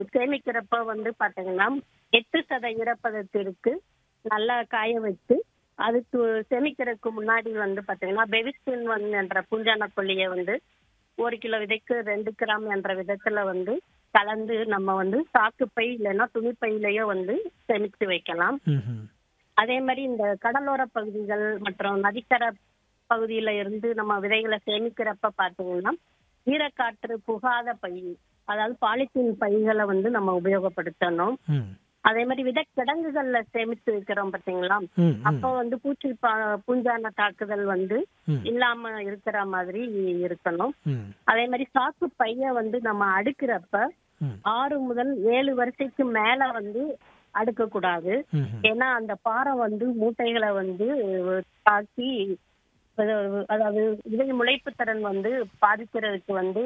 சேமிக்கிறப்ப வந்து பாத்தீங்கன்னா எட்டு சத ஈரப்பதத்திற்கு நல்லா காய வச்சு அதுக்கு சேமிக்கிறதுக்கு முன்னாடி வந்து பாத்தீங்கன்னா பெவிஸ்டின் ஒன் என்ற பூஞ்சான கொல்லியை வந்து ஒரு கிலோ விதைக்கு ரெண்டு கிராம் என்ற விதத்துல வந்து கலந்து நம்ம வந்து சாக்கு பை இல்லைன்னா துணிப்பையிலயோ வந்து சேமித்து வைக்கலாம் ம்ஹும். அதே மாதிரி இந்த கடலோர பகுதிகள் மற்றும் நதிக்கரை பகுதியில இருந்து நம்ம விதைகளை சேமிக்கிறப்ப பாத்தீங்கன்னா ஈரக்காற்று புகாத பை அதாவது பாலித்தீன் பைகளை வந்து நம்ம உபயோகப்படுத்தணும் ம். அதே மாதிரி விதை கிடங்குகள்ல சேமித்து வைக்கிறோம் பாத்தீங்களா ம், ம். அப்போ வந்து பூச்சி பா- பூஞ்சான தாக்குதல் வந்து ம். இல்லாம இருக்கிற மாதிரி இருக்கணும் ம். அதே மாதிரி சாக்கு பைய வந்து நம்ம அடுக்கிறப்ப ம். ஆறு முதல் ஏழு வரிசைக்கு மேல வந்து அடுக்க கூடாது ம்ஹும். ஏன்னா அந்த பாறை வந்து மூட்டைகளை வந்து தாக்கி அதாவது- அதாவது விதை முளைப்பு திறன் வந்து பாதிக்கிறதுக்கு வந்து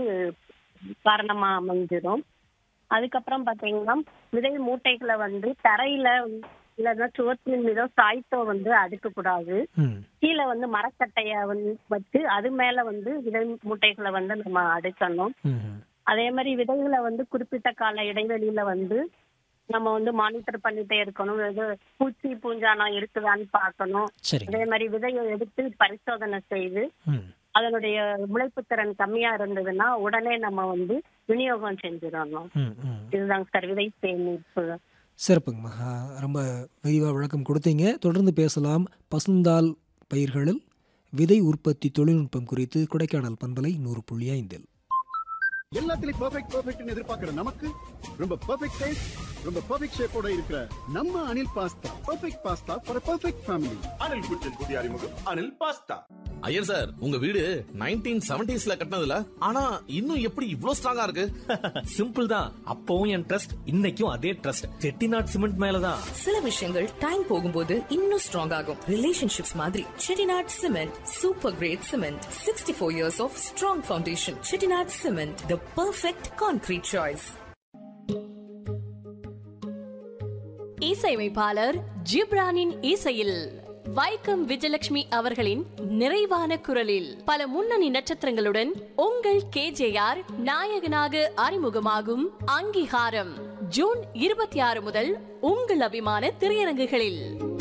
காரணமா அமைஞ்சிடும் அதுக்கப்புறம் பாத்தீங்கன்னா விதை மூட்டைகளை வந்து தரையில இல்லைன்னா சுவற்றின் மீதோ சாய்த்தோ வந்து அடுக்க கூடாது ம். கீழே வந்து மரக்கட்டைய வந்து வச்சு அது மேல வந்து விதை மூட்டைகளை வந்து நம்ம அடுக்கணும் ம்ஹும். அதே மாதிரி விதைகளை வந்து குறிப்பிட்ட கால இடைவெளியில வந்து நம்ம வந்து மானிட்டர் பண்ணிட்டே இருக்கணும் இது பூச்சி பூஞ்சானம் இருக்குதான்னு பார்க்கணும் சரிங்க அதே மாதிரி விதையை எடுத்து பரிசோதனை செய்து ம். அதனுடைய முளைப்பு திறன் கம்மியா இருந்ததுன்னா உடனே நம்ம வந்து விநியோகம் செஞ்சிடணும் ம். ம். இதுதாங்க சார் விதை சேமிப்பு சிறப்புங்கம்மா ஆ, ரொம்ப விரிவாக விளக்கம் கொடுத்தீங்க தொடர்ந்து பேசலாம் பசுந்தால் பயிர்களில் விதை உற்பத்தி தொழில்நுட்பம் குறித்து கொடைக்கானல் பண்பலை நூறு புள்ளி ஐந்தில் எல்லாத்துலயும் பெர்ஃபெக்ட் பெர்ஃபெக்ட்னு எதிர்பார்க்கிற நமக்கு ரொம்ப பெர்ஃபெக்ட் டேஸ்ட் ரொம்ப பெர்ஃபெக்ட் ஷேப்போட இருக்கிற நம்ம Anil pasta perfect pasta for perfect family Anil குச்சின் புதிய அறிமுகம் அனில் பாஸ்தா ஐயர் சார் உங்க வீடு நைன்டீன் செவன்டிஸ்ல கட்டினதுல ஆனா இன்னும் எப்படி இவ்ளோ ஸ்ட்ராங்கா இருக்கு சிம்பிள் தான் அப்பவும் என் ட்ரஸ்ட் இன்னைக்கும் அதே ட்ரஸ்ட் செட்டிநாட் சிமெண்ட் மேலதான் சில விஷயங்கள் டைம் போகும்போது இன்னும் ஸ்ட்ராங் ஆகும் ரிலேஷன்ஷிப்ஸ் மாதிரி Chettinad cement super great cement sixty four years of strong foundation Chettinad cement the perfect concrete choice இசையமைப்பாளர் ஜிப்ரானின் இசையில் வைக்கம் விஜயலட்சுமி அவர்களின் நிறைவான குரலில் பல முன்னணி நட்சத்திரங்களுடன் உங்கள் கேஜேஆர் நாயகனாக அறிமுகமாகும் அங்கீகாரம் ஜூன் இருபத்தி ஆறு முதல் உங்கள் அபிமான திரையரங்குகளில்